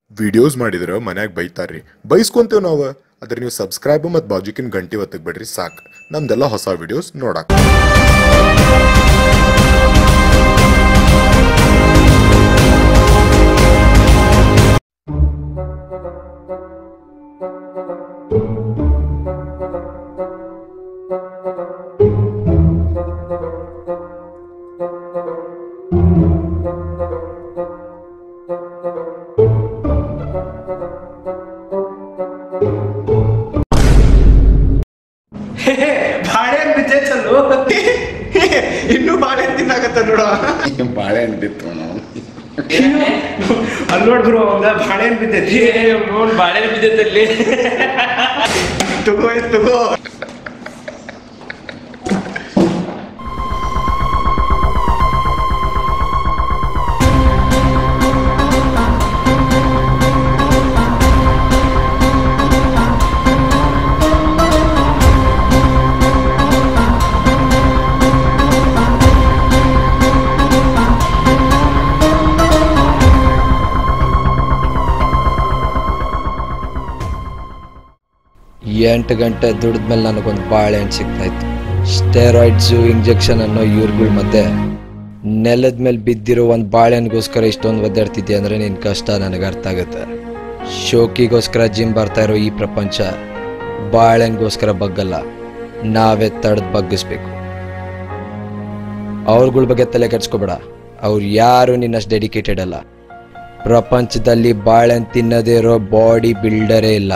videos ಮಾಡಿದ್ರೆ ಮನ್ಯಾಗ ಬೈತಾರ್ರಿ ಬೈಸ್ಕೊಂತೇವ್ ನಾವು ಅದ್ರ ನೀವು ಸಬ್ಸ್ಕ್ರೈಬ್ ಮತ್ತು ಬಾಜುಕಿನ ಗಂಟೆ ಒತ್ತಕ್ ಬಿಡ್ರಿ ಸಾಕು ನಮ್ದೆಲ್ಲ ಹೊಸ ವಿಡಿಯೋಸ್ ನೋಡಕ್ ಬಾಳೆಹಣ್ಣು ಬಿದ್ದೈತಲ್ಲು ಇನ್ನೂ ಬಾಳೆಹಣ್ಣು ತಿನ್ನಾಕತ್ತ ನೋಡ ಬಾಳೆಹಣ್ಣು ಬಿತ್ತು ನಾವು ಅಲ್ಲಿ ನೋಡ್ ಗುರು ಅವಂಗ ಬಾಳೆಹಣ್ಣು ಬಿದ್ದೈತಿ ನೋಡ್ ಬಾಳೆ ಬಿದ್ದೈತಲ್ಲಿ ತಗೋ ಇದ್ ತಗೋ ಎಂಟು ಗಂಟೆ ದುಡಿದ್ಮೇಲೆ ನನಗೊಂದು ಬಾಳೆಹಣ್ಣು ಸಿಗ್ತಾಯಿತ್ತು ಸ್ಟೆರಾಯ್ಡ್ಸು ಇಂಜೆಕ್ಷನ್ ಅನ್ನೋ ಇವ್ರುಗಳ ಮಧ್ಯೆ ನೆಲದ ಮೇಲೆ ಬಿದ್ದಿರೋ ಒಂದು ಬಾಳೆಹಣ್ಣಿಗೋಸ್ಕರ ಇಷ್ಟೊಂದು ಒದ್ದಾಡ್ತಿದ್ದೆ ಅಂದರೆ ನಿನ್ನ ಕಷ್ಟ ನನಗೆ ಅರ್ಥ ಆಗುತ್ತೆ ಶೋಕಿಗೋಸ್ಕರ ಜಿಮ್ ಬರ್ತಾ ಇರೋ ಈ ಪ್ರಪಂಚ ಬಾಳೆಹಣ್ಣಿಗೋಸ್ಕರ ಬಗ್ಗಲ್ಲ ನಾವೇ ತಡೆದು ಬಗ್ಗಿಸ್ಬೇಕು ಅವ್ರಗಳ ಬಗ್ಗೆ ತಲೆ ಕೆಡ್ಸ್ಕೊಬೇಡ ಅವ್ರು ಯಾರು ನಿನ್ನಷ್ಟು ಡೆಡಿಕೇಟೆಡ್ ಅಲ್ಲ ಪ್ರಪಂಚದಲ್ಲಿ ಬಾಳೆಹಣ್ಣು ತಿನ್ನದೇ ಇರೋ ಬಾಡಿ ಬಿಲ್ಡರೇ ಇಲ್ಲ